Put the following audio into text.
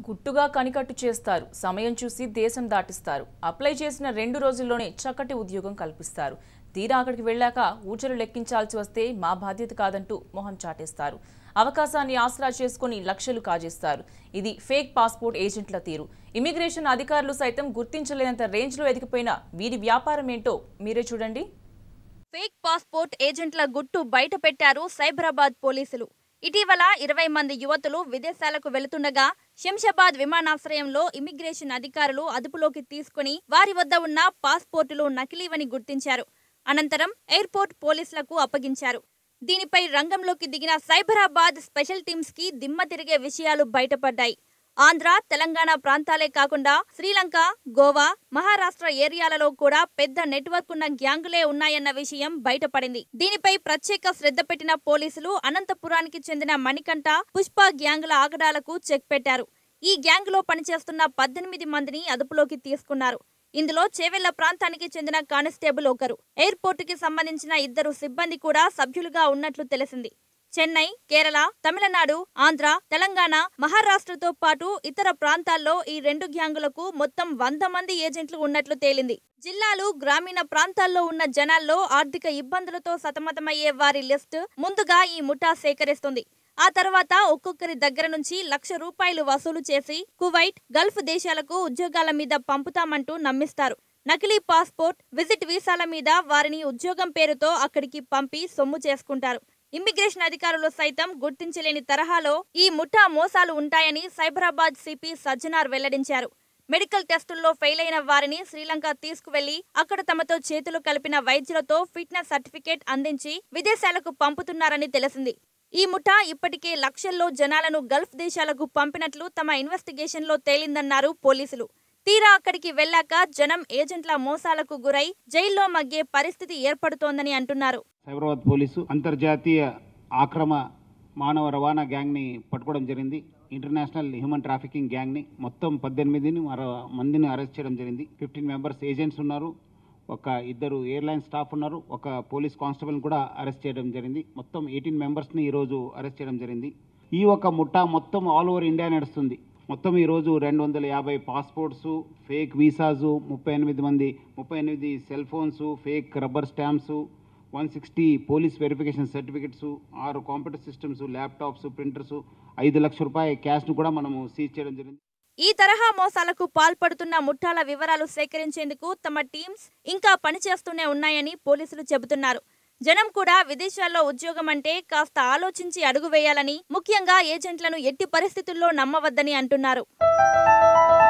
గుట్టుగా కనికట్టు చేస్తారు సమయం చూసి దేశం దాటిస్తారు అప్లై చేసిన రెండు రోజుల్లోనే చక్కటి ఉద్యోగం కల్పిస్తారు తీరా అక్కడికి వెళ్ళాక ఊచలు లెక్కించాల్సి వస్తే మా బాధ్యత కాదంటూ మొహం చాటేస్తారు అవకాశాన్ని ఆసరా చేసుకుని లక్షలు కాజేస్తారు ఇది ఫేక్ పాస్పోర్ట్ ఏజెంట్ల తీరు ఇమిగ్రేషన్ అధికారులు సైతం గుర్తించలేనంత రేంజ్లో ఎదిగిపోయిన వీరి వ్యాపారం ఏంటో మీరే చూడండి ఫేక్ పాస్పోర్ట్ ఏజెంట్ల గుట్టు బయట పెట్టారు సైబరాబాద్ పోలీసులు ఇటీవల ఇరవై మంది యువతులు విదేశాలకు వెళుతుండగా శంషాబాద్ విమానాశ్రయంలో ఇమిగ్రేషన్ అధికారులు అదుపులోకి తీసుకుని వారి వద్ద ఉన్న పాస్పోర్టులు నకిలీవని గుర్తించారు అనంతరం ఎయిర్పోర్ట్ పోలీసులకు అప్పగించారు దీనిపై రంగంలోకి దిగిన సైబరాబాద్ స్పెషల్ టీమ్స్ కి దిమ్మ తిరిగే విషయాలు బయటపడ్డాయి ఆంధ్ర తెలంగాణ ప్రాంతాలే కాకుండా శ్రీలంక గోవా మహారాష్ట్ర ఏరియాలలో కూడా పెద్ద నెట్వర్క్ ఉన్న గ్యాంగులే ఉన్నాయన్న విషయం బయటపడింది దీనిపై ప్రత్యేక శ్రద్ధ పెట్టిన పోలీసులు అనంతపురానికి చెందిన మణికంఠ పుష్ప గ్యాంగుల ఆగడాలకు చెక్ పెట్టారు ఈ గ్యాంగులో పనిచేస్తున్న పద్దెనిమిది మందిని అదుపులోకి తీసుకున్నారు ఇందులో చేవెళ్ల ప్రాంతానికి చెందిన కానిస్టేబుల్ ఒకరు ఎయిర్పోర్ట్ కి సంబంధించిన ఇద్దరు సిబ్బంది కూడా సభ్యులుగా ఉన్నట్లు తెలిసింది చెన్నై కేరళ తమిళనాడు ఆంధ్ర తెలంగాణ మహారాష్ట్రతో పాటు ఇతర ప్రాంతాల్లో ఈ రెండు గ్యాంగులకు మొత్తం వంద మంది ఏజెంట్లు ఉన్నట్లు తేలింది జిల్లాలు గ్రామీణ ప్రాంతాల్లో ఉన్న జనాల్లో ఆర్థిక ఇబ్బందులతో సతమతమయ్యే వారి లిస్ట్ ముందుగా ఈ ముఠా సేకరిస్తుంది ఆ తర్వాత ఒక్కొక్కరి దగ్గర నుంచి లక్ష రూపాయలు వసూలు చేసి కువైట్ గల్ఫ్ దేశాలకు ఉద్యోగాల మీద పంపుతామంటూ నమ్మిస్తారు నకిలీ పాస్పోర్ట్ విజిట్ వీసాల మీద వారిని ఉద్యోగం పేరుతో అక్కడికి పంపి సొమ్ము చేసుకుంటారు ఇమ్మిగ్రేషన్ అధికారులు సైతం గుర్తించలేని తరహాలో ఈ ముఠా మోసాలు ఉంటాయని సైబరాబాద్ సిపి సజ్జనార్ వెల్లడించారు మెడికల్ టెస్టుల్లో ఫెయిల్ అయిన వారిని శ్రీలంక తీసుకువెళ్లి అక్కడ తమతో చేతులు కలిపిన వైద్యులతో ఫిట్నెస్ సర్టిఫికేట్ అందించి విదేశాలకు పంపుతున్నారని తెలిసింది ఈ ముఠా ఇప్పటికే లక్షల్లో జనాలను గల్ఫ్ దేశాలకు పంపినట్లు తమ ఇన్వెస్టిగేషన్లో తేలిందన్నారు పోలీసులు తీరా అక్కడికి వెళ్ళాక జనం ఏజెంట్ల మోసాలకు గురై జైల్లో మగ్గే పరిస్థితి ఏర్పడుతోందని అంటున్నారు సైబరాబాద్ పోలీసు అంతర్జాతీయ ఆక్రమ మానవ రవాణా గ్యాంగ్ని పట్టుకోవడం జరిగింది ఇంటర్నేషనల్ హ్యూమన్ ట్రాఫికింగ్ గ్యాంగ్ని మొత్తం పద్దెనిమిదిని మరో మందిని అరెస్ట్ చేయడం జరిగింది ఫిఫ్టీన్ మెంబర్స్ ఏజెంట్స్ ఉన్నారు ఒక ఇద్దరు ఎయిర్లైన్ స్టాఫ్ ఉన్నారు ఒక పోలీస్ కానిస్టేబుల్ కూడా అరెస్ట్ చేయడం జరిగింది మొత్తం ఎయిటీన్ మెంబర్స్ని ఈరోజు అరెస్ట్ చేయడం జరిగింది ఈ ఒక ముఠా మొత్తం ఆల్ ఓవర్ ఇండియా నడుస్తుంది మొత్తం ఈరోజు రెండు వందల యాభై పాస్పోర్ట్స్ ఫేక్ వీసాసు ముప్పై ఎనిమిది మంది ముప్పై ఎనిమిది cell phones fake rubber stamps one sixty police verification certificates ఆరు కంప్యూటర్ సిస్టమ్స్ ల్యాప్టాప్స్ ప్రింటర్స్ ఐదు లక్షల రూపాయల క్యాష్ను కూడా మనము సీజ్ చేయడం జరిగింది ఈ తరహా మోసాలకు పాల్పడుతున్న ముఠాల వివరాలు సేకరించేందుకు తమ టీమ్స్ ఇంకా పనిచేస్తూనే ఉన్నాయని పోలీసులు చెబుతున్నారు జనం కూడా విదేశాల్లో ఉద్యోగం అంటే కాస్త ఆలోచించి అడుగు వేయాలని ముఖ్యంగా ఏజెంట్లను ఎట్టి పరిస్థితుల్లో నమ్మవద్దని అంటున్నారు